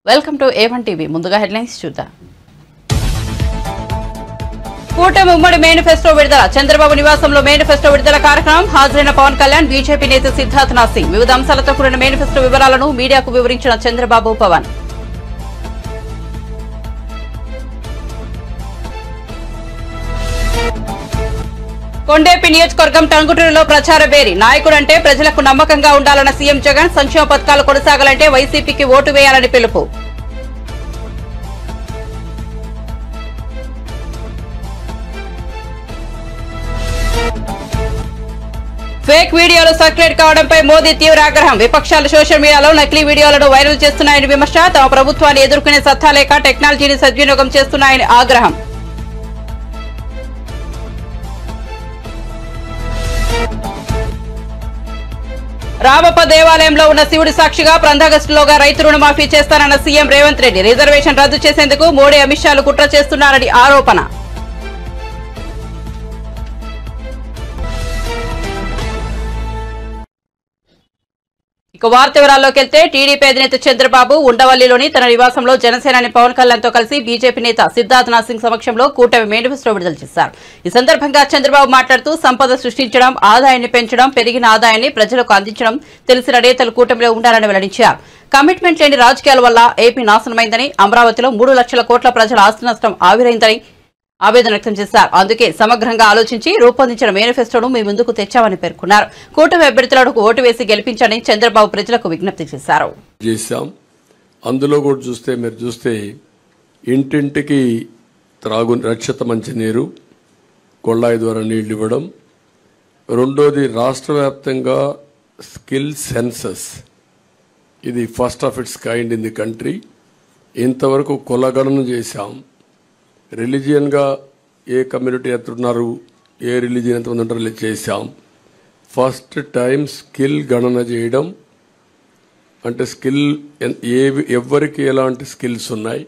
welcome to A one TV ముందుగా headlines చూద్దాం కూటమి ఉమ్మడి మేనిఫెస్టో విడుదల చంద్రబాబు నివాసంలో మేనిఫెస్టో విడుదల కార్యక్రమం హాజరైన పవన్ కళ్యాణ్ బీజేపీ నేత సిద్ధార్థ్ నాథ్ సింగ్ వివిధ అంశాలతో కూడిన మేనిఫెస్టో వివరాలను మీడియాకు వివరించిన చంద్రబాబు పవన్ కొండేపి నియోజకవర్గం టంగుటూరులో ప్రచార బేరి నాయకుడంటే ప్రజలకు నమ్మకంగా ఉండాలన్న సీఎం జగన్ సంక్షేమ పథకాలు కొనసాగాలంటే వైసీపీకి ఓటు వేయాలని పిలుపు ఫేక్ వీడియోలు సర్క్యులేట్ కావడంపై మోదీ తీవ్ర ఆగ్రహం విపక్షాలు సోషల్ మీడియాలో నకిలీ వీడియోలను వైరల్ చేస్తున్నాయని విమర్శ తమ ప్రభుత్వాన్ని ఎదుర్కొనే సత్తా లేక టెక్నాలజీని సద్వినియోగం చేస్తున్నాయని ఆగ్రహం రామప్ప దేవాలయంలో ఉన్న శివుడి సాక్షిగా పంద్రాగస్టులోగా రైతు రుణమాఫీ చేస్తానన్న సీఎం రేవంత్ రెడ్డి రిజర్వేషన్ రద్దు చేసేందుకు మోడీ అమిత్ షాలు కుట్ర చేస్తున్నారని ఆరోపణ ఇక వార్త వివరాల్లోకి వెళ్తే టీడీపీ అధినేత చంద్రబాబు ఉండవల్లిలోని తన నివాసంలో జనసేనాని పవన్ కళ్యాణ్ తో కలిసి బీజేపీ నేత సిద్ధార్థ్ నాథ్ సింగ్ సమక్షంలో కూటమి మేనిఫెస్టో విడుదల చేశారు ఈ సందర్భంగా చంద్రబాబు మాట్లాడుతూ సంపద సృష్టించడం ఆదాయాన్ని పెంచడం పెరిగిన ఆదాయాన్ని ప్రజలకు అందించడం తెలిసిన నేతలు కూటమిలో ఉండాలని వెల్లడించారు కమిట్మెంట్ లేని రాజకీయాల వల్ల ఏపీ నాశనమైందని అమరావతిలో మూడు లక్షల కోట్ల ప్రజల ఆస్తి నష్టం ఆవిరైందని ఆవేదన వ్యక్తం చేశారు అందుకే సమగ్రంగా ఆలోచించి రూపొందించిన మేనిఫెస్టోను మీ ముందుకు తెచ్చామని పేర్కొన్నారు కూటమి అభ్యర్థులకు ఓటు వేసి గెలిపించని చంద్రబాబు ప్రజలకు విజ్ఞప్తి చేశారు చేశాం అందులో కూడా చూస్తే మీరు చూస్తే ఇంటింటికి త్రాగు రక్షిత మంచినీరు కొళ్ళాయి ద్వారా నీళ్లు ఇవ్వడం రెండోది రాష్ట్ర వ్యాప్తంగా స్కిల్ సెన్సస్ ఇది first of its kind in the country ఇంతవరకు కులగణన చేశాం రిలీజియన్గా ఏ కమ్యూనిటీ ఎంత ఉన్నారు ఏ రిలీజియన్ ఎంత మంది ఉంటారో చేశాం ఫస్ట్ టైం స్కిల్ గణన చేయడం అంటే స్కిల్ ఎన్- ఏ ఎవరికి ఎలాంటి స్కిల్స్ ఉన్నాయి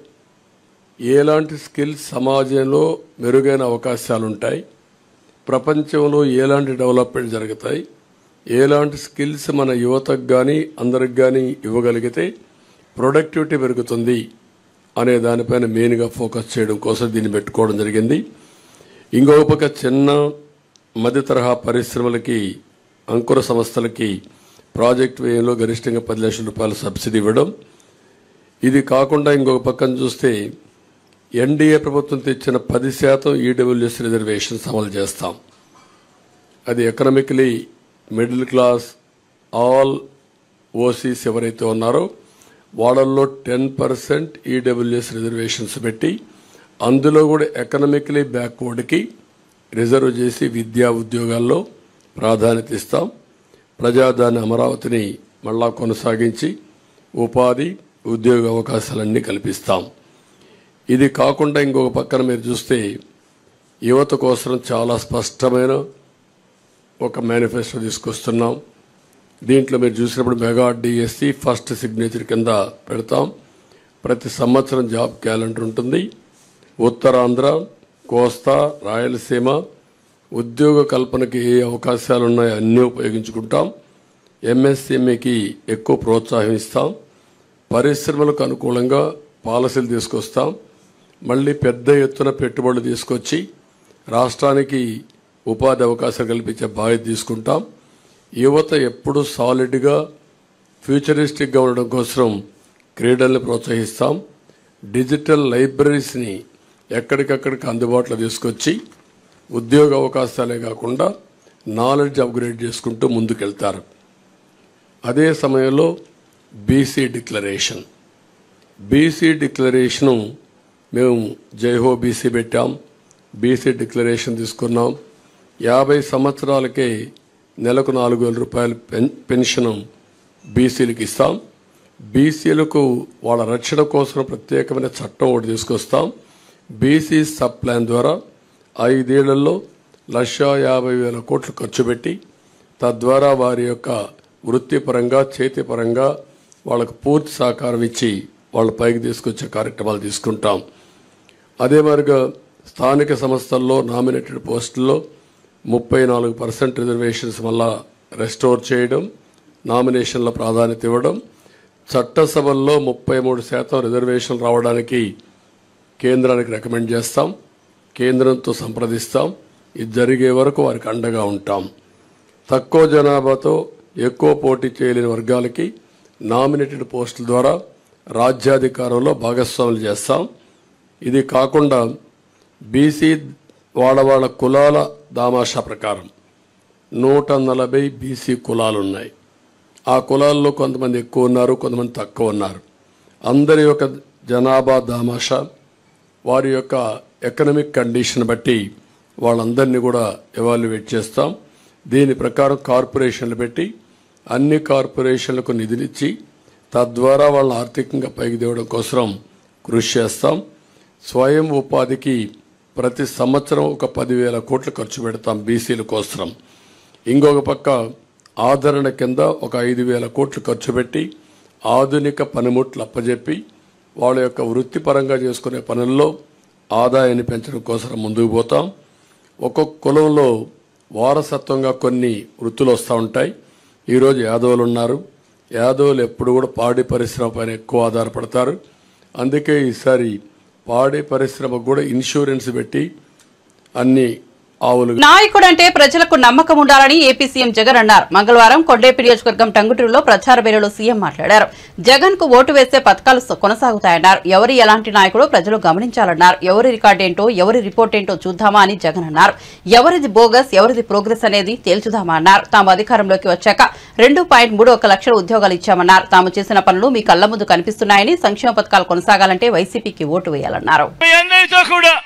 ఎలాంటి స్కిల్స్ సమాజంలో మెరుగైన అవకాశాలు ఉంటాయి ప్రపంచంలో ఎలాంటి డెవలప్మెంట్ జరుగుతాయి ఎలాంటి స్కిల్స్ మన యువతకు కానీ అందరికి కానీ ఇవ్వగలిగితే ప్రొడక్టివిటీ పెరుగుతుంది అనే దానిపైన మెయిన్గా ఫోకస్ చేయడం కోసం దీన్ని పెట్టుకోవడం జరిగింది ఇంకొక పక్క చిన్న మధ్య తరహా పరిశ్రమలకి అంకుర సంస్థలకి ప్రాజెక్ట్ వ్యయంలో గరిష్టంగా పది లక్షల రూపాయల సబ్సిడీ ఇవ్వడం ఇది కాకుండా ఇంకొక పక్కన చూస్తే ఎన్డీఏ ప్రభుత్వం తెచ్చిన పది శాతం ఈడబ్ల్యూఎస్ రిజర్వేషన్స్ అమలు చేస్తాం అది economically middle class all OCs ఎవరైతే ఉన్నారో వాళ్ళల్లో టెన్ పర్సెంట్ ఈడబ్ల్యూఎస్ రిజర్వేషన్స్ పెట్టి అందులో కూడా ఎకనామికలీ బ్యాక్వర్డ్కి రిజర్వ్ చేసి విద్యా ఉద్యోగాల్లో ప్రాధాన్యత ఇస్తాం ప్రజాదాని అమరావతిని మళ్ళా కొనసాగించి ఉపాధి ఉద్యోగ అవకాశాలన్నీ కల్పిస్తాం ఇది కాకుండా ఇంకొక పక్కన మీరు చూస్తే యువత కోసం చాలా స్పష్టమైన ఒక మేనిఫెస్టో తీసుకొస్తున్నాం దీంట్లో మీరు చూసినప్పుడు మెగా డిఎస్సి ఫస్ట్ సిగ్నేచర్ కింద పెడతాం ప్రతి సంవత్సరం జాబ్ క్యాలెండర్ ఉంటుంది ఉత్తరాంధ్ర కోస్తా రాయలసీమ ఉద్యోగ కల్పనకి ఏ అవకాశాలు ఉన్నాయో అన్నీ ఉపయోగించుకుంటాం ఎంఎస్ఎంఈకి ఎక్కువ ప్రోత్సాహం ఇస్తాం పరిశ్రమలకు అనుకూలంగా పాలసీలు తీసుకొస్తాం మళ్ళీ పెద్ద ఎత్తున పెట్టుబడులు తీసుకొచ్చి రాష్ట్రానికి ఉపాధి అవకాశాలు కల్పించే బాధ్యత తీసుకుంటాం యువత ఎప్పుడు సాలిడ్గా ఫ్యూచరిస్టిక్గా ఉండడం కోసం క్రీడల్ని ప్రోత్సహిస్తాం డిజిటల్ లైబ్రరీస్ని ఎక్కడికక్కడికి అందుబాటులో తీసుకొచ్చి ఉద్యోగ అవకాశాలే కాకుండా నాలెడ్జ్ అప్గ్రేడ్ చేసుకుంటూ ముందుకెళ్తారు అదే సమయంలో బీసీ డిక్లరేషన్ బీసీ డిక్లరేషను మేము జైహో బీసీ పెట్టాం బీసీ డిక్లరేషన్ తీసుకున్నాం యాభై సంవత్సరాలకే నెలకు నాలుగు వేల రూపాయల పెన్ పెన్షన్ బీసీలకు ఇస్తాం బీసీలకు వాళ్ళ రక్షణ కోసం ప్రత్యేకమైన చట్టం ఒకటి తీసుకొస్తాం బీసీ సబ్ ప్లాన్ ద్వారా ఐదేళ్లలో లక్ష యాభై వేల కోట్లు ఖర్చు పెట్టి తద్వారా వారి యొక్క వృత్తిపరంగా చేతిపరంగా వాళ్ళకు పూర్తి సహకారం ఇచ్చి వాళ్ళ పైకి తీసుకొచ్చే కార్యక్రమాలు తీసుకుంటాం అదే మరిగా స్థానిక సంస్థల్లో నామినేటెడ్ పోస్టుల్లో ముప్పై నాలుగు పర్సెంట్ రిజర్వేషన్స్ వల్ల రెస్టోర్ చేయడం నామినేషన్ల ప్రాధాన్యత ఇవ్వడం చట్టసభల్లో ముప్పై మూడు శాతం రిజర్వేషన్ రావడానికి కేంద్రానికి రికమెండ్ చేస్తాం కేంద్రంతో సంప్రదిస్తాం ఇది జరిగే వరకు వారికి అండగా ఉంటాం తక్కువ జనాభాతో ఎక్కువ పోటీ చేయలేని వర్గాలకి నామినేటెడ్ పోస్టుల ద్వారా రాజ్యాధికారంలో భాగస్వాములు చేస్తాం ఇది కాకుండా బీసీ వాళ్ళ వాళ్ళ కులాల దామాషా ప్రకారం నూట నలభై బీసీ కులాలు ఉన్నాయి ఆ కులాల్లో కొంతమంది ఎక్కువ ఉన్నారు కొంతమంది తక్కువ ఉన్నారు అందరి యొక్క జనాభా దామాషా వారి యొక్క ఎకనమిక్ కండిషన్ బట్టి వాళ్ళందరినీ కూడా ఎవాల్యుయేట్ చేస్తాం దీని ప్రకారం కార్పొరేషన్లు పెట్టి అన్ని కార్పొరేషన్లకు నిధులిచ్చి తద్వారా వాళ్ళని ఆర్థికంగా పైకి తేవడం కోసం కృషి చేస్తాం స్వయం ఉపాధికి ప్రతి సంవత్సరం ఒక పదివేల కోట్లు ఖర్చు పెడతాం బీసీల కోసం ఇంకొక పక్క ఆదరణ కింద ఒక ఐదు వేల కోట్లు ఖర్చు పెట్టి ఆధునిక పనిముట్లు అప్పజెప్పి వాళ్ళ యొక్క వృత్తిపరంగా చేసుకునే పనుల్లో ఆదాయాన్ని పెంచడం కోసం ముందుకు పోతాం ఒక్కొక్క కులంలో వారసత్వంగా కొన్ని వృత్తులు వస్తూ ఉంటాయి ఈరోజు యాదవులు ఉన్నారు యాదవులు ఎప్పుడు కూడా పాడి పరిశ్రమ పైన ఎక్కువ ఆధారపడతారు అందుకే ఈసారి పాడి పరిశ్రమకు కూడా ఇన్సూరెన్స్ పెట్టి అన్ని ఆవులు నాయకుడంటే ప్రజలకు నమ్మకం ఉండాలని ఏపీ సీఎం జగన్ అన్నారు మంగళవారం కొండేపి నియోజకవర్గం టంగుటూరులో ప్రచార వేళలో సీఎం మాట్లాడారు జగన్ కు ఓటు వేస్తే పథకాలు స- కొనసాగుతాయన్నారు ఎవరు ఎలాంటి నాయకుడో ప్రజలు గమనించాలన్నారు ఎవరి రికార్డ్ ఏంటో ఎవరి రిపోర్ట్ ఏంటో చూద్దామా అని జగన్ అన్నారు ఎవరిది బోగస్ ఎవరిది ప్రోగ్రెస్ అనేది తేల్చుదామా అన్నారు తాము అధికారంలోకి వచ్చాక రెండు పాయింట్ మూడు ఒక లక్షల ఉద్యోగాలు ఇచ్చామన్నారు తాము చేసిన పనులు మీ కళ్ల ముందు కనిపిస్తున్నాయని సంక్షేమ పథకాలు కొనసాగాలంటే వైసీపీకి ఓటు వేయాలన్నారు మీ అందరితో కూడా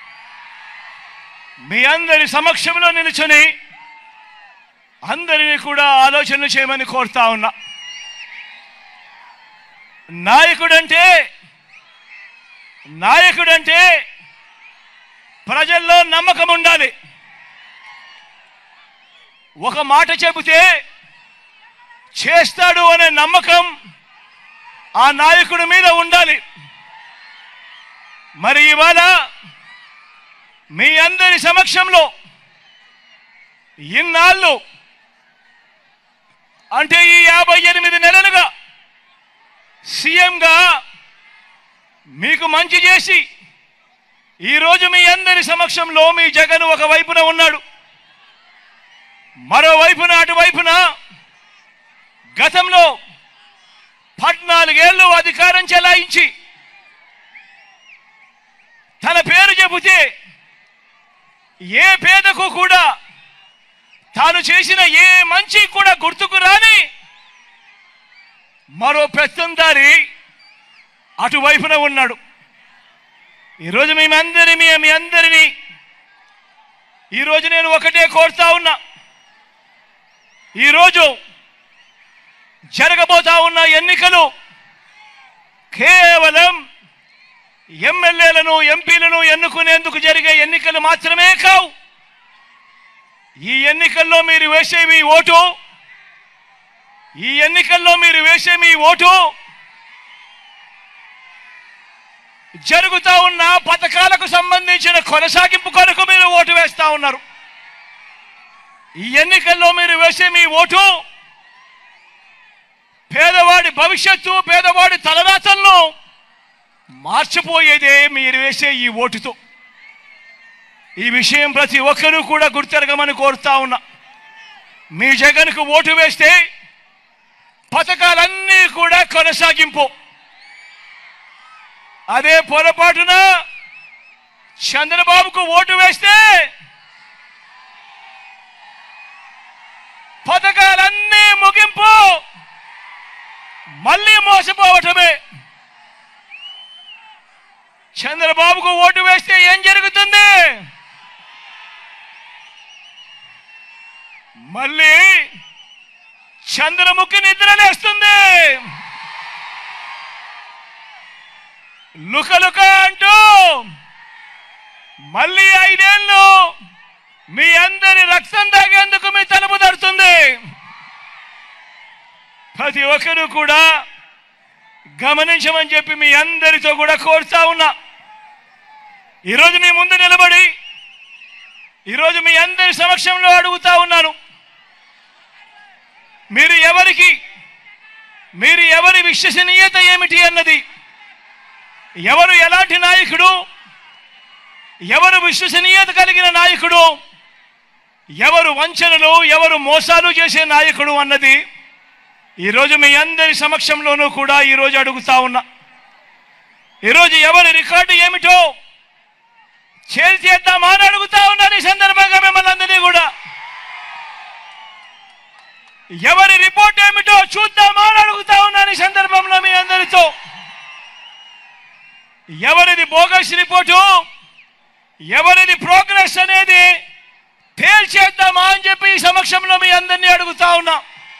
మీ అందరి సమక్షంలో నిలుచుని అందరినీ కూడా ఆలోచన చేయమని కోరుతా ఉన్నా నాయకుడంటే నాయకుడంటే ప్రజల్లో నమ్మకం ఉండాలి ఒక మాట చెబితే చేస్తాడు అనే నమ్మకం ఆ నాయకుడి మీద ఉండాలి మరి ఇవాళ మీ అందరి సమక్షంలో ఇన్నాళ్ళు అంటే ఈ యాభై ఎనిమిది నెలలుగా సీఎంగా మీకు మంచి చేసి ఈరోజు మీ అందరి సమక్షంలో మీ జగన్ ఒక వైపున ఉన్నాడు మరోవైపున అటువైపున గతంలో పద్నాలుగేళ్లు అధికారం చెలాయించి తన పేరు చెబితే ఏ పేదకు కూడా తాను చేసిన ఏ మంచి కూడా గుర్తుకు రాని మరో పెత్తందారి అటువైపున ఉన్నాడు ఈరోజు మేమందరి మీ మీ అందరినీ ఈరోజు నేను ఒకటే కోరుతా ఉన్నా ఈరోజు జరగబోతా ఉన్న ఎన్నికలు కేవలం ఎమ్మెల్యేలను ఎంపీలను ఎన్నుకునేందుకు జరిగే ఎన్నికలు మాత్రమే కావు ఈ ఎన్నికల్లో మీరు వేసే మీ ఓటు ఈ ఎన్నికల్లో మీరు వేసే మీ ఓటు జరుగుతా ఉన్న పథకాలకు సంబంధించిన కొనసాగింపు కొరకు మీరు ఓటు వేస్తా ఉన్నారు ఈ ఎన్నికల్లో మీరు వేసే మీ ఓటు పేదవాడి భవిష్యత్తు పేదవాడి తలరాతలను మార్చిపోయేదే మీరు వేసే ఈ ఓటుతో ఈ విషయం ప్రతి ఒక్కరూ కూడా గుర్తెరగమని కోరుతా ఉన్నా మీ జగన్కు ఓటు వేస్తే పథకాలన్నీ కూడా కొనసాగింపు అదే పొరపాటున చంద్రబాబుకు ఓటు వేస్తే పథకాలన్నీ ముగింపు మళ్ళీ మోసపోవటమే చంద్రబాబుకు ఓటు వేస్తే ఏం జరుగుతుంది మళ్ళీ చంద్రముఖి నిద్రలేస్తుంది లుకలుక అంటూ మళ్ళీ ఐదేళ్ళు మీ అందరి రక్తం తాగేందుకు మీ తలుపు తడుతుంది ప్రతి ఒక్కరూ కూడా గమనించమని చెప్పి మీ అందరితో కూడా కోరుతా ఉన్నా ఈరోజు మీ ముందు నిలబడి ఈరోజు మీ అందరి సమక్షంలో అడుగుతా ఉన్నాను మీరు ఎవరికి మీరు ఎవరి విశ్వసనీయత ఏమిటి అన్నది ఎవరు ఎలాంటి నాయకుడు ఎవరు విశ్వసనీయత కలిగిన నాయకుడు ఎవరు వంచనలు ఎవరు మోసాలు చేసే నాయకుడు అన్నది ఈరోజు మీ అందరి సమక్షంలోనూ కూడా ఈరోజు అడుగుతా ఉన్నా ఈరోజు ఎవరి రికార్డు ఏమిటో చేద్దామా అని అడుగుతా ఉన్నాను ఈ సందర్భంగా మిమ్మల్ని అందరినీ కూడా ఎవరి రిపోర్ట్ ఏమిటో చూద్దామా అని అడుగుతా ఉన్నాను ఈ సందర్భంలో మీ అందరితో ఎవరిది బోగస్ రిపోర్టు ఎవరిది ప్రోగ్రెస్ అనేది తేల్చేద్దామా అని చెప్పి ఈ సమక్షంలో మీ అందరినీ అడుగుతా ఉన్నా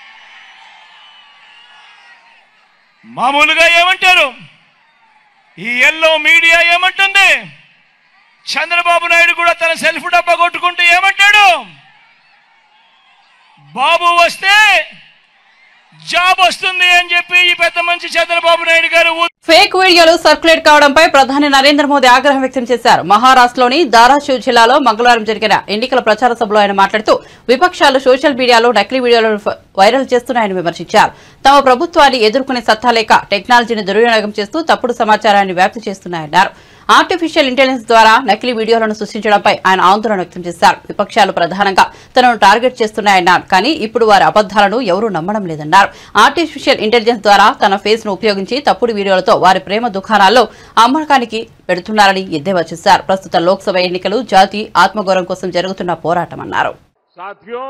మామూలుగా ఏమంటారు ఈ ఎల్లో మీడియా ఏమంటుంది చంద్రబాబు నాయుడు కూడా తన సెల్ఫ్ డబ్బా కొట్టుకుంటూ ఏమంటాడు బాబు వస్తే జాబ్ వస్తుంది అని చెప్పి ఈ పెద్ద మంచి చంద్రబాబు నాయుడు గారు ఊ- ఫేక్ వీడియోలు సర్క్యులేట్ కావడంపై ప్రధాని నరేంద్ర మోదీ ఆగ్రహం వ్యక్తం చేశారు మహారాష్ట్రలోని దారాషివ్ జిల్లాలో మంగళవారం జరిగిన ఎన్నికల ప్రచార సభలో ఆయన మాట్లాడుతూ విపక్షాలు సోషల్ మీడియాలో నకిలీ వీడియోలను ఫ- వైరల్ చేస్తున్నాయని విమర్శించారు తమ ప్రభుత్వాన్ని ఎదుర్కొనే సత్తా లేక టెక్నాలజీని దుర్వినియోగం చేస్తూ తప్పుడు సమాచారాన్ని వ్యాప్తి చేస్తున్నాయన్నారు ఆర్టిఫిషియల్ ఇంటెలిజెన్స్ ద్వారా నకిలీ వీడియోలను సృష్టించడంపై ఆయన ఆందోళన వ్యక్తం చేశారు విపక్షాలు ప్రధానంగా తనను టార్గెట్ చేస్తున్నాయన్నారు కానీ ఇప్పుడు వారి అబద్దాలను ఎవరూ నమ్మడం లేదన్నారు ఆర్టిఫిషియల్ ఇంటెలిజెన్స్ ద్వారా తన ఫేస్ ను ఉపయోగించి తప్పుడు వీడియోలతో వారి ప్రేమ దుకాణాల్లో అమ్మకానికి పెడుతున్నారని ఎద్దేవా చేశారు ప్రస్తుత లోక్సభ ఎన్నికలు జాతి ఆత్మగౌరవం కోసం జరుగుతున్న పోరాటమన్నారు साथियों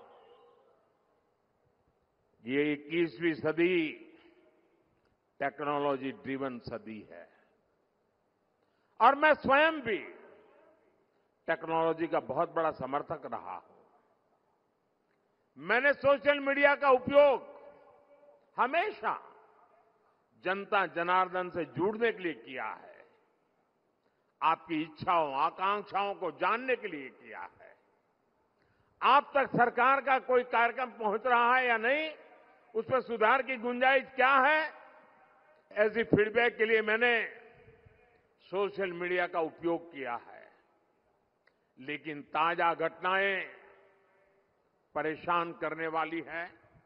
ये 21वीं सदी टेक्नोलॉजी ड्रिवन सदी है और मैं स्वयं भी टेक्नोलॉजी का बहुत बड़ा समर्थक रहा हूं मैंने सोशल मीडिया का उपयोग हमेशा जनता जनार्दन से जुड़ने के लिए किया है आपकी इच्छाओं आकांक्षाओं को जानने के लिए किया है आप तक सरकार का कोई कार्यक्रम पहुंच रहा है या नहीं उसमें सुधार की गुंजाइश क्या है ऐसी फीडबैक के लिए मैंने सोशल मीडिया का उपयोग किया है लेकिन ताजा घटनाएं परेशान करने वाली है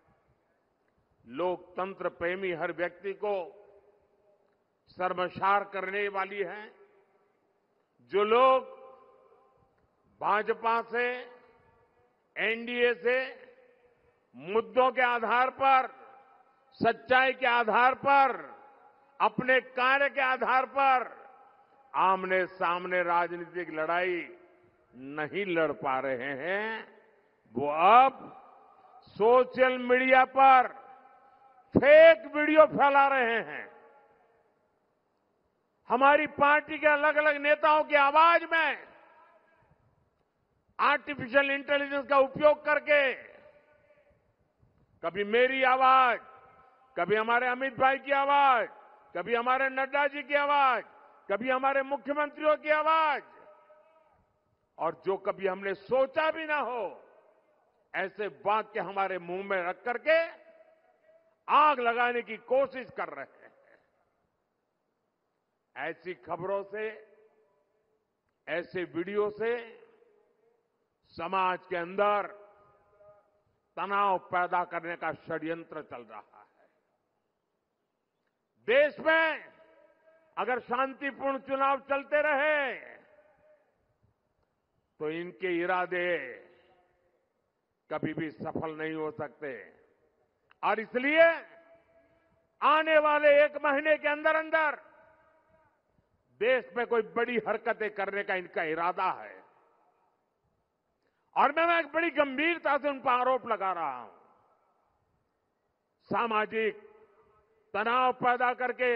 लोकतंत्र प्रेमी हर व्यक्ति को शर्मसार करने वाली है जो लोग भाजपा से एनडीए से मुद्दों के आधार पर सच्चाई के आधार पर अपने कार्य के आधार पर आमने सामने राजनीतिक लड़ाई नहीं लड़ पा रहे हैं वो अब सोशल मीडिया पर फेक वीडियो फैला रहे हैं हमारी पार्टी के अलग अलग नेताओं की आवाज में आर्टिफिशियल इंटेलिजेंस का उपयोग करके कभी मेरी आवाज कभी हमारे अमित भाई की आवाज कभी हमारे नड्डा जी की आवाज कभी हमारे मुख्यमंत्रियों की आवाज और जो कभी हमने सोचा भी ना हो ऐसे वाक्य हमारे मुंह में रख करके आग लगाने की कोशिश कर रहे हैं ऐसी खबरों से ऐसे वीडियो से समाज के अंदर तनाव पैदा करने का षड्यंत्र चल रहा है देश में अगर शांतिपूर्ण चुनाव चलते रहे तो इनके इरादे कभी भी सफल नहीं हो सकते और इसलिए आने वाले एक महीने के अंदर अंदर देश में कोई बड़ी हरकतें करने का इनका इरादा है और मैं एक बड़ी गंभीरता से उन पर आरोप लगा रहा हूं सामाजिक तनाव पैदा करके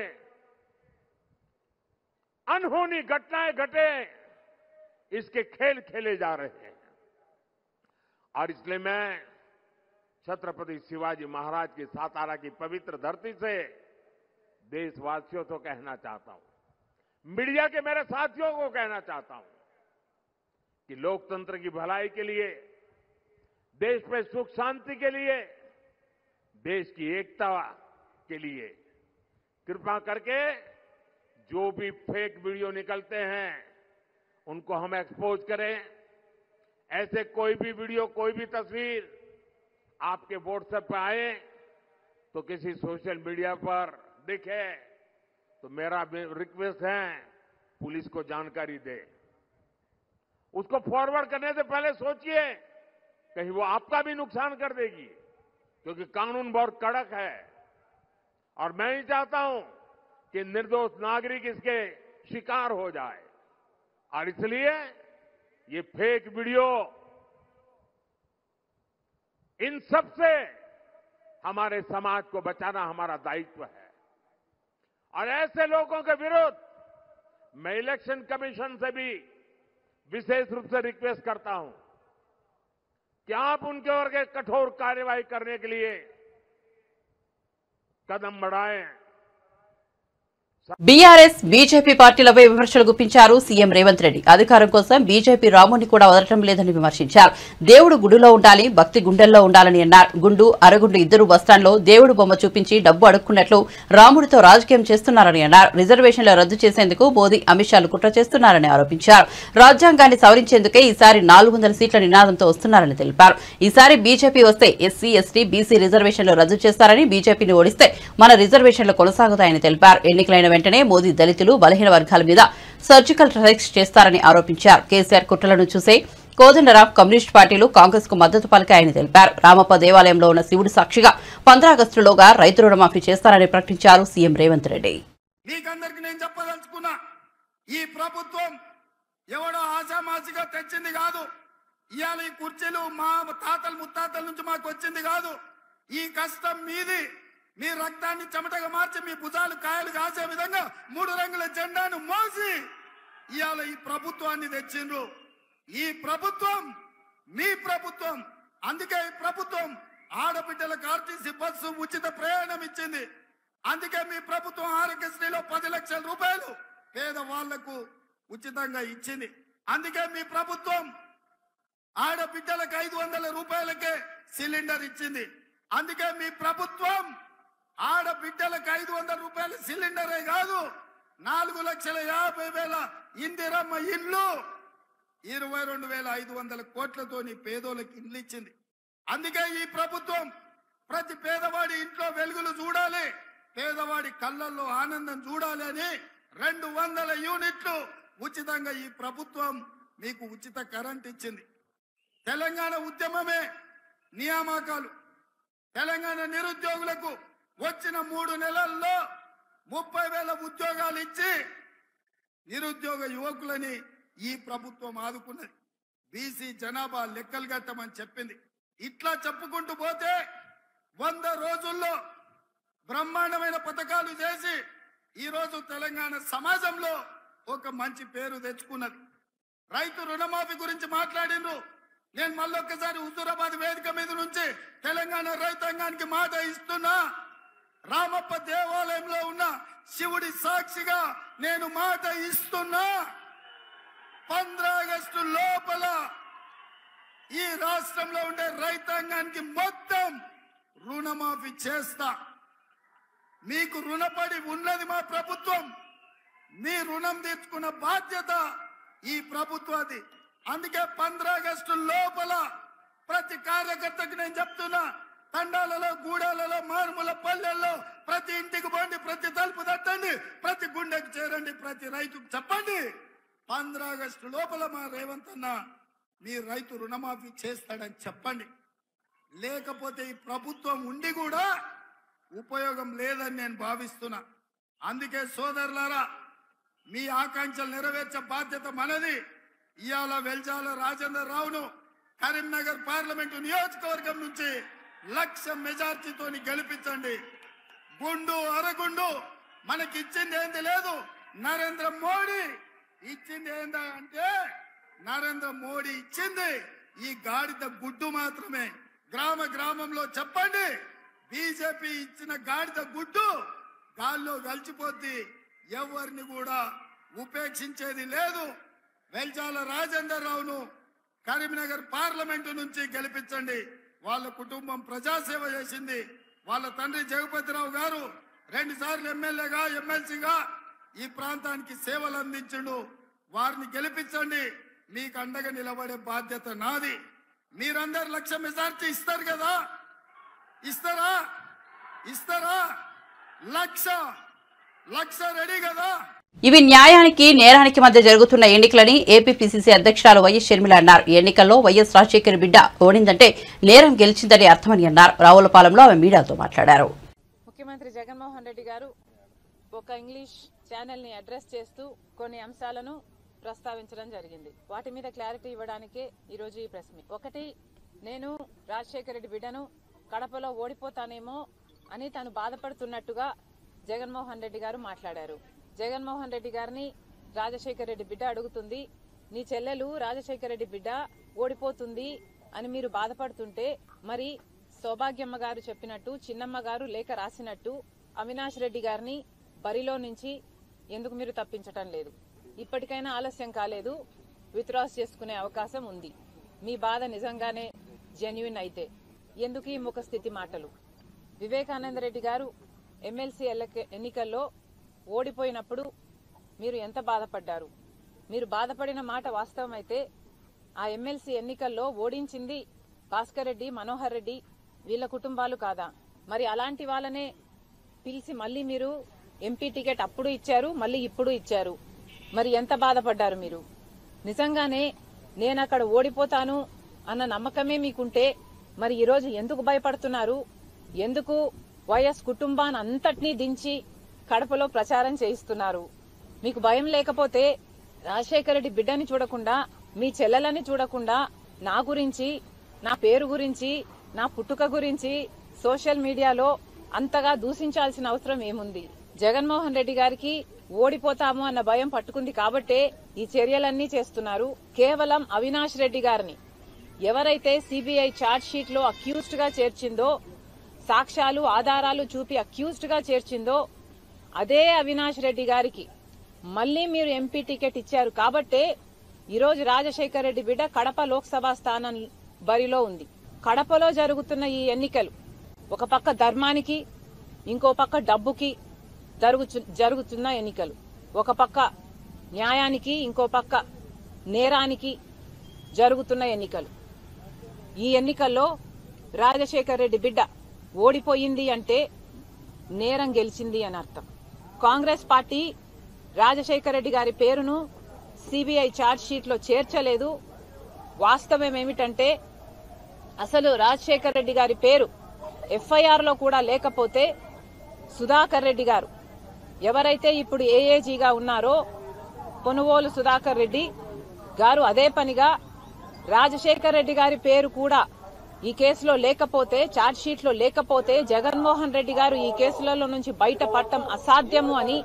अनहोनी घटनाएं घटे इसके खेल खेले जा रहे हैं और इसलिए मैं छत्रपति शिवाजी महाराज की सातारा की पवित्र धरती से देशवासियों को कहना चाहता हूं मीडिया के मेरे साथियों को कहना चाहता हूं कि लोकतंत्र की भलाई के लिए देश में सुख शांति के लिए देश की एकता के लिए कृपा करके जो भी फेक वीडियो निकलते हैं उनको हम एक्सपोज करें ऐसे कोई भी वीडियो कोई भी तस्वीर आपके व्हाट्सएप पे आए तो किसी सोशल मीडिया पर दिखे तो मेरा रिक्वेस्ट है पुलिस को जानकारी दे उसको फॉरवर्ड करने से पहले सोचिए कहीं वो आपका भी नुकसान कर देगी क्योंकि कानून बहुत कड़क है और मैं नहीं चाहता हूं कि निर्दोष नागरिक इसके शिकार हो जाए और इसलिए ये फेक वीडियो इन सब से हमारे समाज को बचाना हमारा दायित्व है और ऐसे लोगों के विरुद्ध मैं इलेक्शन कमीशन से भी विशेष रूप से रिक्वेस्ट करता हूं कि आप उनके ओर के कठोर कार्यवाही करने के लिए कदम बढ़ाएं బీఆర్ఎస్ బీజేపీ పార్టీలపై విమర్శలు గుప్పించారు సీఎం రేవంత్ రెడ్డి అధికారం కోసం బీజేపీ రాముని కూడా వదలటం లేదని విమర్శించారు దేవుడు గుడిలో ఉండాలి భక్తి గుండెల్లో ఉండాలని అన్నారు గుండు అరగుండు ఇద్దరు బస్టాండ్లో దేవుడు బొమ్మ చూపించి డబ్బు అడుక్కున్నట్లు రాముడితో రాజకీయం చేస్తున్నారని అన్నారు రిజర్వేషన్లు రద్దు చేసేందుకు మోదీ అమిత్ షాలు కుట్ర చేస్తున్నారని ఆరోపించారు రాజ్యాంగాన్ని సవరించేందుకే ఈసారి నాలుగు వందల సీట్ల నినాదంతో వస్తున్నారని తెలిపారు ఈసారి బీజేపీ వస్తే ఎస్సీ ఎస్టీ బీసీ రిజర్వేషన్లు రద్దు చేస్తారని బీజేపీని ఓడిస్తే మన రిజర్వేషన్లు కొనసాగుతాయని తెలిపారు ఎన్నికలైన వెంటనే మోదీ దళితులు బలహీన వర్గాల మీద సర్జికల్ స్ట్రైక్స్ చేస్తారని ఆరోపించారు కేసీఆర్ కుట్రలను చూసే కోదండరాం కమ్యూనిస్ట్ పార్టీలు కాంగ్రెస్ కు మద్దతు పలికాయని తెలిపారు రామప్ప దేవాలయంలో ఉన్న శివుడి సాక్షిగా పంద్రాగస్టులోగా రైతు రుణమాఫీ చేస్తారని ప్రకటించారు సీఎం రేవంత్ రెడ్డి మీకందరికి నేను చెప్పదలుచుకున్నా ఈ ప్రభుత్వం ఎవడో ఆశామాసిగా తెచ్చింది కాదు ఇవాళ ఈ కుర్చీలు మా తాతలు ముత్తాతల నుంచి మాకు వచ్చింది కాదు ఈ కష్టం మీది మీ రక్తాన్ని చెమటగా మార్చి మీ భుజాలు కాయలు కాసే విధంగా మూడు రంగుల జెండాను మోసి ఇవాళ ఈ ప్రభుత్వాన్ని తెచ్చిండ్రు ఈ ప్రభుత్వం మీ ప్రభుత్వం అందుకే ఈ ప్రభుత్వం ఆడబిడ్డలకు ఆర్టీసీ బస్సు ఉచిత ప్రయాణం ఇచ్చింది అందుకే మీ ప్రభుత్వం ఆరోగ్యశ్రీలో పది లక్షల రూపాయలు పేదవాళ్లకు ఉచితంగా ఇచ్చింది అందుకే మీ ప్రభుత్వం ఆడబిడ్డలకు ఐదు వందల రూపాయలకే సిలిండర్ ఇచ్చింది అందుకే మీ ప్రభుత్వం ఆడబిడ్డలకు ఐదు వందల రూపాయల సిలిండరే కాదు నాలుగు లక్షల యాభై వేల ఇందిరమ్మ ఇల్లు ఇరవై రెండు వేల ఐదు వందల కోట్లతోని పేదోళ్ళకి ఇండ్లు ఇచ్చింది అందుకే ఈ ప్రభుత్వం ప్రతి పేదవాడి ఇంట్లో వెలుగులు చూడాలి పేదవాడి కళ్ళల్లో ఆనందం చూడాలి అని రెండు వందల యూనిట్లు ఉచితంగా ఈ ప్రభుత్వం మీకు ఉచిత కరెంట్ ఇచ్చింది తెలంగాణ ఉద్యమమే నియామకాలు తెలంగాణ నిరుద్యోగులకు వచ్చిన మూడు నెలల్లో ముప్పై వేల ఉద్యోగాలు ఇచ్చి నిరుద్యోగ యువకులని ఈ ప్రభుత్వం ఆదుకున్నది బీసీ జనాభా లెక్కలు కట్టమని చెప్పింది ఇట్లా చెప్పుకుంటూ పోతే వంద రోజుల్లో బ్రహ్మాండమైన పథకాలు చేసి ఈ రోజు తెలంగాణ సమాజంలో ఒక మంచి పేరు తెచ్చుకున్నది రైతు రుణమాఫీ గురించి మాట్లాడిండ్రు నేను మళ్ళొక్కసారి హుజూరాబాద్ వేదిక మీద నుంచి తెలంగాణ రైతాంగానికి మాట ఇస్తున్నా రామప్ప దేవాలయంలో ఉన్న శివుడి సాక్షిగా నేను మాట ఇస్తున్నా ఆగస్టు లోపల ఈ రాష్ట్రంలో ఉండే రైతాంగానికి మొత్తం రుణమాఫీ చేస్తా మీకు రుణపడి ఉన్నది మా ప్రభుత్వం మీ రుణం తీర్చుకున్న బాధ్యత ఈ ప్రభుత్వాది అందుకే ఆగస్టు లోపల ప్రతి కార్యకర్తకు నేను చెప్తున్నా తండాలలో గూడాలలో మారుమూల పల్లెల్లో ప్రతి ఇంటికి పోండి ప్రతి తలుపు తట్టండి ప్రతి గుండెకు చేరండి ప్రతి రైతుకు చెప్పండి ఆగస్టు లోపల మా రేవంత్ అన్న మీ రైతు రుణమాఫీ చేస్తాడని చెప్పండి లేకపోతే ఈ ప్రభుత్వం ఉండి కూడా ఉపయోగం లేదని నేను భావిస్తున్నా అందుకే సోదరులారా మీ ఆకాంక్షలు నెరవేర్చే బాధ్యత మనది ఇవాళ వెల్జాల రాజేందర్ రావును కరీంనగర్ పార్లమెంటు నియోజకవర్గం నుంచి లక్ష మెజార్టీతో గెలిపించండి గుండు అరగుండు మనకి ఇచ్చింది ఏంది లేదు నరేంద్ర మోడీ ఇచ్చింది ఏందా అంటే నరేంద్ర మోడీ ఇచ్చింది ఈ గాడిద గుడ్డు మాత్రమే గ్రామ గ్రామంలో చెప్పండి బీజేపీ ఇచ్చిన గాడిద గుడ్డు గాల్లో కలిసిపోద్ది ఎవరిని కూడా ఉపేక్షించేది లేదు వెల్జాల రాజేందర్ రావును కరీంనగర్ పార్లమెంటు నుంచి గెలిపించండి వాళ్ళ కుటుంబం ప్రజాసేవ చేసింది వాళ్ళ తండ్రి జగపతిరావు గారు రెండు సార్లు ఎమ్మెల్యేగా ఎమ్మెల్సీగా ఈ ప్రాంతానికి సేవలు అందించిండు వారిని గెలిపించండి మీకు అండగా నిలబడే బాధ్యత నాది మీరందరు లక్ష మెజార్టీ ఇస్తారు కదా ఇస్తారా ఇస్తారా లక్ష లక్ష రెడీ కదా ఇవి న్యాయానికి నేరానికి మధ్య జరుగుతున్న ఎన్నికలని ఏపీపీసీసీ అధ్యక్షురాలు వైఎస్ షర్మిల అన్నారు ఈ ఎన్నికల్లో వైఎస్ రాజశేఖర్ బిడ్డ ఓడిందంటే నేరం గెలిచిందని అర్థమని అన్నారు రావులపాలెంలో ఆమె మీడియాతో మాట్లాడారు ముఖ్యమంత్రి జగన్మోహన్ రెడ్డి గారు ఒక ఇంగ్లీష్ ఛానల్ ని అడ్రస్ చేస్తూ కొన్ని అంశాలను ప్రస్తావించడం జరిగింది వాటి మీద క్లారిటీ ఇవ్వడానికే ఈ రోజు ఈ ప్రెస్ మీట్ ఒకటి నేను రాజశేఖర రెడ్డి బిడ్డను కడపలో ఓడిపోతానేమో అని తాను బాధపడుతున్నట్టుగా జగన్మోహన్ రెడ్డి గారు మాట్లాడారు జగన్మోహన్ రెడ్డి గారిని రాజశేఖర రెడ్డి బిడ్డ అడుగుతుంది నీ చెల్లెలు రాజశేఖర రెడ్డి బిడ్డ ఓడిపోతుంది అని మీరు బాధపడుతుంటే మరి సౌభాగ్యమ్మ గారు చెప్పినట్టు చిన్నమ్మ గారు లేఖ రాసినట్టు అవినాష్ రెడ్డి గారిని బరిలో నుంచి ఎందుకు మీరు తప్పించటం లేదు ఇప్పటికైనా ఆలస్యం కాలేదు విత్డ్రాస్ చేసుకునే అవకాశం ఉంది మీ బాధ నిజంగానే జెన్యున్ అయితే ఎందుకు ఈ ముఖ స్థితి మాటలు వివేకానంద రెడ్డి గారు ఎమ్మెల్సీ ఎన్నికల్లో ఓడిపోయినప్పుడు మీరు ఎంత బాధపడ్డారు మీరు బాధపడిన మాట వాస్తవమైతే ఆ ఎమ్మెల్సీ ఎన్నికల్లో ఓడించింది భాస్కర్ రెడ్డి మనోహర్ రెడ్డి వీళ్ళ కుటుంబాలు కాదా మరి అలాంటి వాళ్ళనే పిలిచి మళ్ళీ మీరు ఎంపీ టికెట్ అప్పుడు ఇచ్చారు మళ్ళీ ఇప్పుడు ఇచ్చారు మరి ఎంత బాధపడ్డారు మీరు నిజంగానే నేను అక్కడ ఓడిపోతాను అన్న నమ్మకమే మీకుంటే మరి ఈరోజు ఎందుకు భయపడుతున్నారు ఎందుకు వైఎస్ కుటుంబాన్ని అంతటినీ దించి కడపలో ప్రచారం చేయిస్తున్నారు మీకు భయం లేకపోతే రాజశేఖర రెడ్డి బిడ్డని చూడకుండా మీ చెల్లెలని చూడకుండా నా గురించి నా పేరు గురించి నా పుట్టుక గురించి సోషల్ మీడియాలో అంతగా దూషించాల్సిన అవసరం ఏముంది జగన్మోహన్ రెడ్డి గారికి ఓడిపోతాము అన్న భయం పట్టుకుంది కాబట్టే ఈ చర్యలన్నీ చేస్తున్నారు కేవలం అవినాష్ రెడ్డి గారిని ఎవరైతే సిబిఐ ఛార్జ్ షీట్ లో అక్యూజ్డ్ గా చేర్చిందో సాక్ష్యాలు ఆధారాలు చూపి అక్యూజ్డ్ గా చేర్చిందో అదే అవినాష్ రెడ్డి గారికి మళ్ళీ మీరు ఎంపీ టికెట్ ఇచ్చారు కాబట్టే ఈరోజు రాజశేఖర రెడ్డి బిడ్డ కడప లోక్సభ స్థానం బరిలో ఉంది కడపలో జరుగుతున్న ఈ ఎన్నికలు ఒక పక్క ధర్మానికి ఇంకో పక్క డబ్బుకి జరుగుచు- జరుగుతున్న ఎన్నికలు ఒక పక్క న్యాయానికి ఇంకో పక్క నేరానికి జరుగుతున్న ఎన్నికలు ఈ ఎన్నికల్లో రాజశేఖర్ రెడ్డి బిడ్డ ఓడిపోయింది అంటే నేరం గెలిచింది అని అర్థం కాంగ్రెస్ పార్టీ రాజశేఖర రెడ్డి గారి పేరును సిబిఐ ఛార్జ్ షీట్ లో చేర్చలేదు వాస్తవం ఏమిటంటే అసలు రాజశేఖర రెడ్డి గారి పేరు ఎఫ్ఐఆర్ లో కూడా లేకపోతే సుధాకర్ రెడ్డి గారు ఎవరైతే ఇప్పుడు ఏఏజీగా ఉన్నారో పొనుగోలు సుధాకర్ రెడ్డి గారు అదే పనిగా రాజశేఖర్ రెడ్డి గారి పేరు కూడా ఈ కేసులో లేకపోతే ఛార్జ్ షీట్ లో లేకపోతే జగన్మోహన్ రెడ్డి గారు ఈ కేసులలో నుంచి బయటపడటం అసాధ్యము అని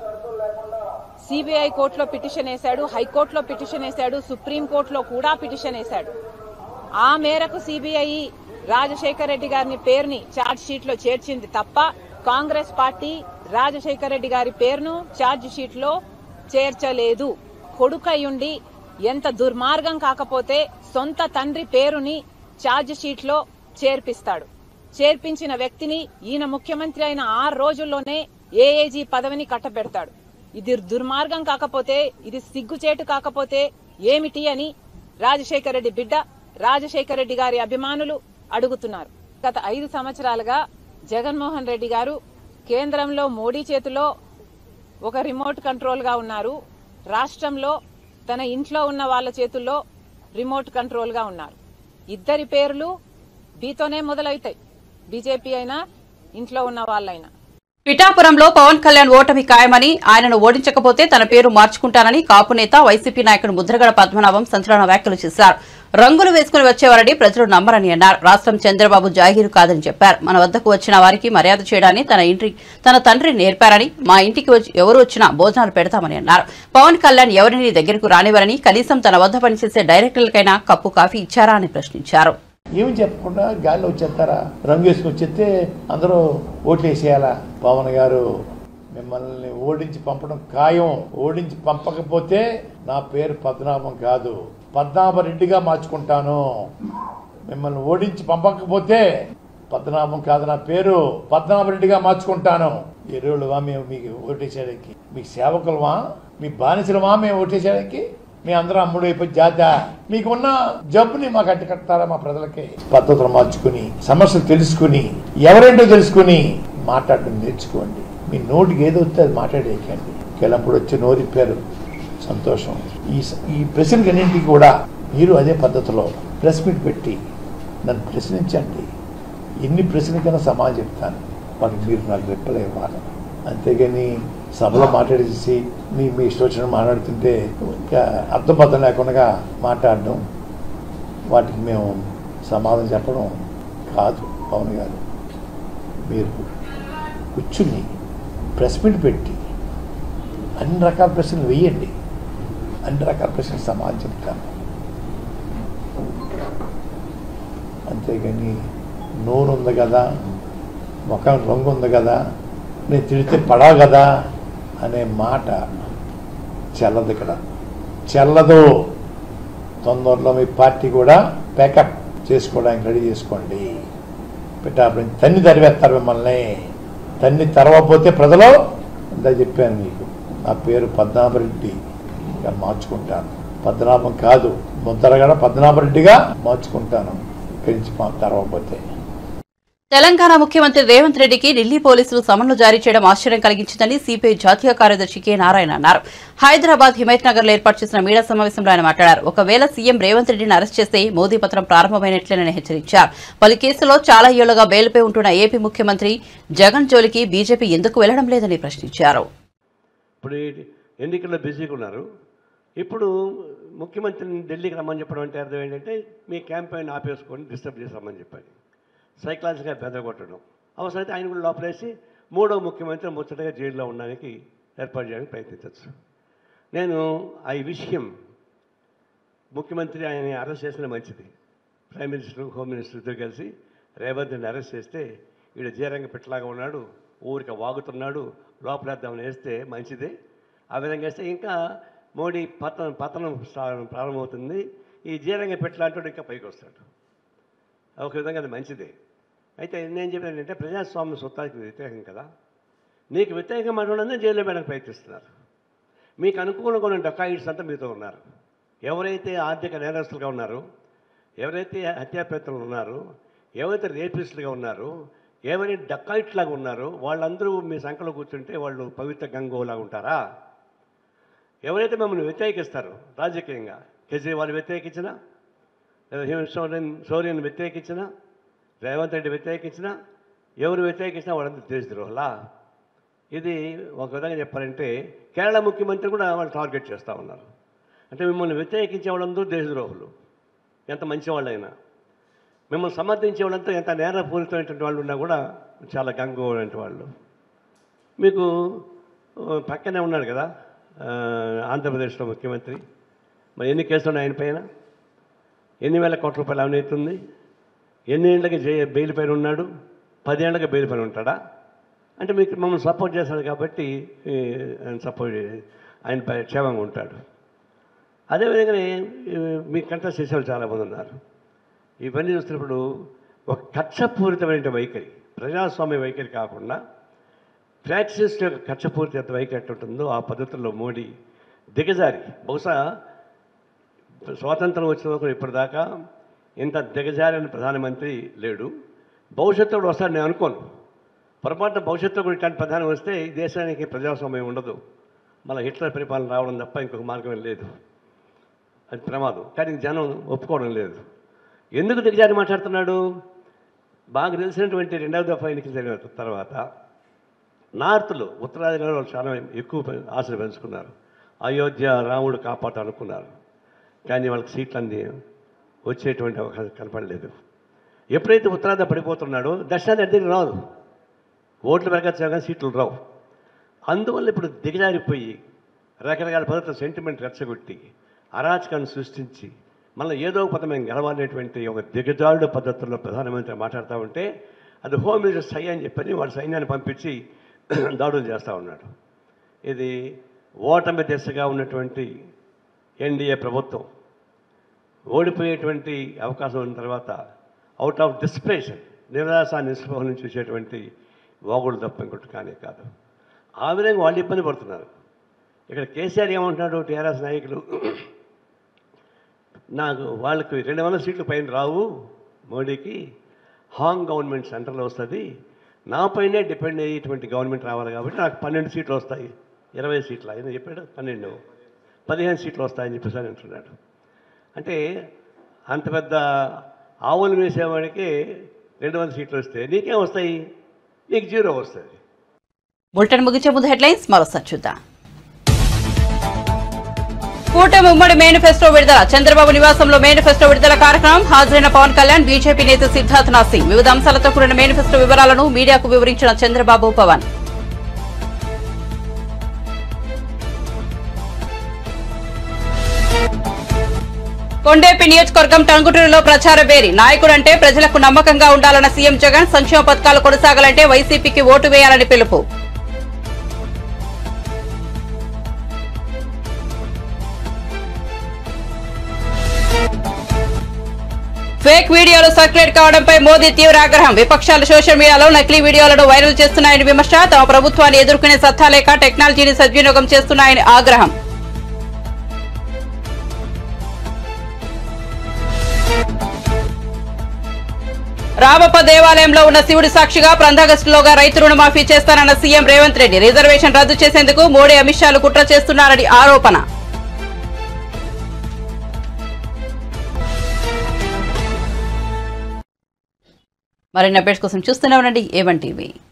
సిబిఐ కోర్టులో పిటిషన్ వేశాడు హైకోర్టులో పిటిషన్ వేశాడు సుప్రీంకోర్టులో కూడా పిటిషన్ వేశాడు ఆ మేరకు సిబిఐ రాజశేఖర రెడ్డి గారిని పేరుని ఛార్జ్ షీట్ లో చేర్చింది తప్ప కాంగ్రెస్ పార్టీ రాజశేఖర రెడ్డి గారి పేరును ఛార్జ్ షీట్ లో చేర్చలేదు కొడుకయ్యుండి ఎంత దుర్మార్గం కాకపోతే సొంత తండ్రి పేరుని ఛార్జ్ షీట్ లో చేర్పిస్తాడు చేర్పించిన వ్యక్తిని ఈయన ముఖ్యమంత్రి అయిన ఆరు రోజుల్లోనే ఏఏజీ పదవిని కట్టబెడతాడు ఇది దుర్మార్గం కాకపోతే ఇది సిగ్గుచేటు కాకపోతే ఏమిటి అని రాజశేఖర రెడ్డి బిడ్డ రాజశేఖర రెడ్డి గారి అభిమానులు అడుగుతున్నారు గత ఐదు సంవత్సరాలుగా జగన్మోహన్ రెడ్డి గారు కేంద్రంలో మోడీ చేతిలో ఒక రిమోట్ కంట్రోల్ గా ఉన్నారు రాష్ట్రంలో తన ఇంట్లో ఉన్న వాళ్ళ చేతుల్లో రిమోట్ కంట్రోల్ గా ఉన్నారు ఇద్దరి పేర్లు బీతోనే మొదలవుతాయి బీజేపీ అయినా ఇంట్లో ఉన్న వాళ్ళైనా పిఠాపురంలో పవన్ కళ్యాణ్ ఓటమి ఖాయమని ఆయనను ఓడించకపోతే తన పేరు మార్చుకుంటానని కాపు నేత వైసీపీ నాయకుడు ముద్రగడ పద్మనాభం సంచలన వ్యాఖ్యలు చేశారు రంగులు వేసుకుని వచ్చేవారని ప్రజలు నమ్మరని అన్నారు రాష్ట్రం చంద్రబాబు జాగీరు కాదని చెప్పారు మన వద్దకు వచ్చిన వారికి మర్యాద చేయడాన్ని తన ఇంటి తన తండ్రి నేర్పారని మా ఇంటికి వచ్చి ఎవరు వచ్చినా భోజనాలు పెడతామని అన్నారు పవన్ కళ్యాణ్ ఎవరిని దగ్గరకు రానివ్వరని కనీసం తన వద్ద పనిచేసే డైరెక్టర్లకైనా కప్పు కాఫీ ఇచ్చారా అని ప్రశ్నించారు ఏమి చెప్పకుండా గాల్లో వచ్చేస్తారా రంగు వేసుకొని వచ్చేస్తే అందరూ ఓట్లు వేసేయాలా పవన్ గారు మిమ్మల్ని ఓడించి పంపడం ఖాయం ఓడించి పంపకపోతే నా పేరు పద్మనాభం కాదు పద్మనాభరెడ్డిగా మార్చుకుంటాను మిమ్మల్ని ఓడించి పంపకపోతే పద్మనాభం కాదు నా పేరు పద్మనాభరెడ్డిగా మార్చుకుంటాను ఎరువులువా మేము మీకు ఓటేసేయడానికి మీ సేవకులమా మీ బానిసలమా మేము ఓటేసేయడానికి మీ అందరం అమ్ముడు అయిపోయి జాత మీకున్న జబ్బుని మాకు అడ్డుకట్టారా మా ప్రజలకి పద్ధతులు మార్చుకుని సమస్యలు తెలుసుకుని ఎవరేంటో తెలుసుకుని మాట్లాడడం నేర్చుకోండి మీ నోటికి ఏదో వస్తే అది మాట్లాడేయకండి కెలప్పుడు వచ్చి నోరిప్పారు సంతోషం ఈ ఈ ప్రశ్నలన్నింటికి కూడా మీరు అదే పద్ధతిలో ప్రెస్ మీట్ పెట్టి నన్ను ప్రశ్నించండి ఎన్ని ప్రశ్నలకైనా సమాధానం చెప్తాను వాటికి మీరు నాకు రెప్పలే ఇవ్వాలి అంతేగాని సభలో మాట్లాడేసి మీ మీ ఇష్టం వచ్చిన మాట్లాడుతుంటే ఇంకా అర్థపర్థం లేకుండా మాట్లాడడం వాటికి మేము సమాధానం చెప్పడం కాదు పవన్ గారు మీరు కూర్చుని ప్రెస్ మీట్ పెట్టి అన్ని రకాల ప్రశ్నలు వేయండి అన్ని రకాల ప్రశ్నలు సమాధానం చెప్తాను అంతేగాని నోరు ఉంది కదా ముఖం రంగు ఉంది కదా నేను తిడితే పడవ కదా అనే మాట చెల్లదు ఇక్కడ చెల్లదు తొందరలో మీ పార్టీ కూడా ప్యాకప్ చేసుకోవడానికి రెడీ చేసుకోండి పెట్టాపడి తన్ని తరివేస్తారు మిమ్మల్ని తన్ని తరవకపోతే ప్రజలు ఇందా చెప్పాను మీకు నా పేరు పద్మనాభరెడ్డి ఇక మార్చుకుంటాను పద్మనాభం కాదు ముద్దరగడ పద్మనాభరెడ్డిగా మార్చుకుంటాను ఇక్కడి నుంచి మా తరవకపోతే తెలంగాణ ముఖ్యమంత్రి రేవంత్ రెడ్డికి ఢిల్లీ పోలీసులు సమన్లు జారీ చేయడం ఆశ్చర్యం కలిగించిందని సిపిఐ జాతీయ కార్యదర్శి కె నారాయణ అన్నారు హైదరాబాద్ హిమైత్ నగర్ లో ఏర్పాటు చేసిన మీడియా సమావేశంలో ఆయన మాట్లాడారు ఒకవేళ సీఎం రేవంత్ రెడ్డిని అరెస్ట్ చేస్తే మోదీ పత్రం ప్రారంభమైనట్లేనని హెచ్చరించారు పలు కేసులో చాలా ఏళ్లుగా బెయిల్పై ఉంటున్న ఏపీ ముఖ్యమంత్రి జగన్ జోలికి బీజేపీ ఎందుకు వెళ్లడం లేదని ప్రశ్నించారు ఇప్పుడు ఈ ఎన్నికల్లో బిజీగా ఉన్నారు ఇప్పుడు ముఖ్యమంత్రిని ఢిల్లీకి రమ్మని చెప్పడం అంటే అర్థం ఏంటంటే మీ క్యాంపెయిన్ ఆపేసుకొని డిస్టర్బ్ చేసి రమ్మని చెప్పాలి సైకలాజికల్గా బెదరగొట్టడం అవసరమైతే ఆయన కూడా లోపలేసి మూడో ముఖ్యమంత్రి ముచ్చటగా జైల్లో ఉండడానికి ఏర్పాటు చేయడానికి ప్రయత్నించవచ్చు నేను ఆ విషయం ముఖ్యమంత్రి ఆయన అరెస్ట్ చేసిన మంచిది ప్రైమ్ మినిస్టర్ హోమ్ మినిస్టర్ ఇద్దరు కలిసి రేవంత్ని అరెస్ట్ చేస్తే వీడు జీరంగ పెట్టలాగా ఉన్నాడు ఊరికి వాగుతున్నాడు లోపలేద్దామని వేస్తే మంచిదే ఆ విధంగా వేస్తే ఇంకా మోడీ పతనం పతనం స్టా- ప్రారంభమవుతుంది ఈ జీరంగ పెట్టలాంటి ఇంకా పైకి వస్తాడు ఒక విధంగా అది మంచిదే అయితే నేను చెప్పాను ఏంటంటే ప్రజాస్వామ్య సొత్తానికి వ్యతిరేకం కదా నీకు వ్యతిరేకం మాట్లాడడం జైల్లో పెట్టడానికి ప్రయత్నిస్తున్నారు మీకు అనుకూలంగా ఉన్న డకాయిట్స్ అంతా మీతో ఉన్నారు ఎవరైతే ఆర్థిక నేరస్తులుగా ఉన్నారో ఎవరైతే హత్యాప్రయత్నాలు ఉన్నారో ఎవరైతే రేపిస్టులుగా ఉన్నారో ఎవరైతే డకాయిట్ లాగా ఉన్నారో వాళ్ళందరూ మీ సంఖలో కూర్చుంటే వాళ్ళు పవిత్ర గంగోలాగా ఉంటారా ఎవరైతే మమ్మల్ని వ్యతిరేకిస్తారో రాజకీయంగా కేజ్రీవాల్ వ్యతిరేకించినా లేదా హేమంత్ సోరెన్ సోరెన్ వ్యతిరేకించినా రేవంత్ రెడ్డి వ్యతిరేకించినా ఎవరు వ్యతిరేకించినా వాళ్ళందరూ దేశద్రోహులా ఇది ఒక విధంగా చెప్పాలంటే కేరళ ముఖ్యమంత్రి కూడా వాళ్ళు టార్గెట్ చేస్తూ ఉన్నారు అంటే మిమ్మల్ని వ్యతిరేకించే వాళ్ళందరూ దేశద్రోహులు ఎంత మంచివాళ్ళైనా మిమ్మల్ని సమర్థించే వాళ్ళంతా ఎంత నేరపూరితమైనటువంటి వాళ్ళు ఉన్నా కూడా చాలా గంగోటువంటి వాళ్ళు మీకు ఆ, పక్కనే ఉన్నాడు కదా ఆ, ఆంధ్రప్రదేశ్లో ముఖ్యమంత్రి మరి ఎన్ని కేసులు ఉన్నాయి ఆయన పైన ఎన్ని వేల కోట్ల రూపాయలు అవినీతి ఉంది ఎన్ని ఏళ్ళకి జై బెయిల్ పైన ఉన్నాడు పదేళ్ళకి బెయిల్ పైన ఉంటాడా అంటే మీకు మమ్మల్ని సపోర్ట్ చేస్తాడు కాబట్టి ఈ, ఆయన సపోర్ట్ ఆయన పై క్షేమంగా ఉంటాడు అదేవిధంగానే ఈ, మీ కంటెస్ట్ చేసేవాళ్ళు చాలామంది ఉన్నారు ఇవన్నీ చూస్తున్నప్పుడు ఒక కక్షపూరితమైన వైఖరి ప్రజాస్వామ్య వైఖరి కాకుండా ప్రాక్టీస్ యొక్క కక్షపూరిత వైఖరి ఎట్లా ఉంటుందో ఆ పద్ధతుల్లో మోడీ దిగజారి బహుశా స్వాతంత్రం వచ్చిన వరకు ఇప్పటిదాకా ఇంత దిగజారిన ప్రధానమంత్రి లేడు భవిష్యత్తులో కూడా వస్తాడు నేను అనుకోను పొరపాటున భవిష్యత్తులో కూడా ఇట్లాంటి ప్రధాని వస్తే ఈ దేశానికి ప్రజాస్వామ్యం ఉండదు మళ్ళీ హిట్లర్ పరిపాలన రావడం తప్ప ఇంకొక మార్గం లేదు అది ప్రమాదం కానీ జనం ఒప్పుకోవడం లేదు ఎందుకు దిగజారి మాట్లాడుతున్నాడు బాగా తెలిసినటువంటి రెండవ దఫా ఎన్నికలు జరిగిన తర్వాత నార్త్లో ఉత్తరాదిలో వాళ్ళు చాలా ఎక్కువ పె- ఆశలు పెంచుకున్నారు అయోధ్య రాముడు కాపాడాలనుకున్నారు కానీ వాళ్ళకి సీట్లన్నీ వచ్చేటువంటి అవకాశం కనపడలేదు ఎప్పుడైతే ఉత్తరాది పడిపోతున్నాడో దక్షిణాది అద్దెకి రాదు ఓట్లు పెరగచ్చు కానీ సీట్లు రావు అందువల్ల ఇప్పుడు దిగజారిపోయి రకరకాల పద్ధతులు సెంటిమెంట్ రెచ్చగొట్టి అరాచకాన్ని సృష్టించి మళ్ళీ ఏదో ఒక పదం మేము గెలవాలనేటువంటి ఒక దిగజారుడు పద్ధతుల్లో ప్రధానమంత్రి మాట్లాడుతూ ఉంటే అది హోమ్ మినిస్టర్ సై అని చెప్పని వాళ్ళ సైన్యాన్ని పంపించి దాడులు చేస్తూ ఉన్నాడు ఇది ఓటమి దిశగా ఉన్నటువంటి ఎన్డీఏ ప్రభుత్వం ఓడిపోయేటువంటి అవకాశం ఉన్న తర్వాత అవుట్ ఆఫ్ డిస్ప్రెషన్ నిరాశ నిస్పృహ నుంచి చూసేటువంటి వాగుడు తప్ప ఇంకోటి కానీ కాదు ఆ విధంగా వాళ్ళు ఇబ్బంది పడుతున్నారు ఇక్కడ కేసీఆర్ ఏమంటున్నాడు టీఆర్ఎస్ నాయకులు నాకు వాళ్ళకి రెండు వందల సీట్లు పైన రావు మోడీకి హాంగ్ గవర్నమెంట్ సెంటర్లో వస్తుంది నా పైనే డిపెండ్ అయ్యేటువంటి గవర్నమెంట్ రావాలి కాబట్టి నాకు పన్నెండు సీట్లు వస్తాయి ఇరవై సీట్లు ఆయన చెప్పాడు పన్నెండు పదిహేను సీట్లు వస్తాయని చెప్పేసి అని అంటున్నాడు అంటే అంత పెద్ద ఆవులు వేసేవాడికి రెండు వందల సీట్లు వస్తే నీకేం వస్తాయి నీకు జీరో వస్తుంది బులెటిన్ ముగించే ముందు హెడ్లైన్స్ మరోసారి చూద్దాం కూటమి ఉమ్మడి మేనిఫెస్టో విడుదల చంద్రబాబు నివాసంలో మేనిఫెస్టో విడుదల కార్యక్రమం హాజరైన పవన్ కళ్యాణ్ బీజేపీ నేత సిద్ధార్థ్ నాథ్ సింగ్ వివిధ అంశాలతో కూడిన మేనిఫెస్టో వివరాలను మీడియాకు వివరించిన చంద్రబాబు పవన్ కొండేపి నియోజకవర్గం టంగుటూరులో ప్రచార బేరి నాయకుడంటే ప్రజలకు నమ్మకంగా ఉండాలన్న సీఎం జగన్ సంక్షేమ పథకాలు కొనసాగాలంటే వైసీపీకి ఓటు వేయాలని పిలుపు ఫేక్ వీడియోలు సర్క్యులేట్ కావడంపై మోదీ తీవ్ర ఆగ్రహం విపక్షాలు సోషల్ మీడియాలో నకిలీ వీడియోలను వైరల్ చేస్తున్నాయని విమర్శ తమ ప్రభుత్వాన్ని ఎదుర్కొనే సత్తా లేక టెక్నాలజీని సద్వినియోగం చేస్తున్నాయని ఆగ్రహం రామప్ప దేవాలయంలో ఉన్న శివుడి సాక్షిగా పంద్రాగస్టులోగా రైతు రుణమాఫీ చేస్తానన్న సీఎం రేవంత్ రెడ్డి రిజర్వేషన్ రద్దు చేసేందుకు మోడీ అమిత్ షాలు కుట్ర చేస్తున్నారని ఆరోపణ మరిన్ని అప్డేట్స్ కోసం చూస్తూనే ఉండండి ఏవన్ టీవీ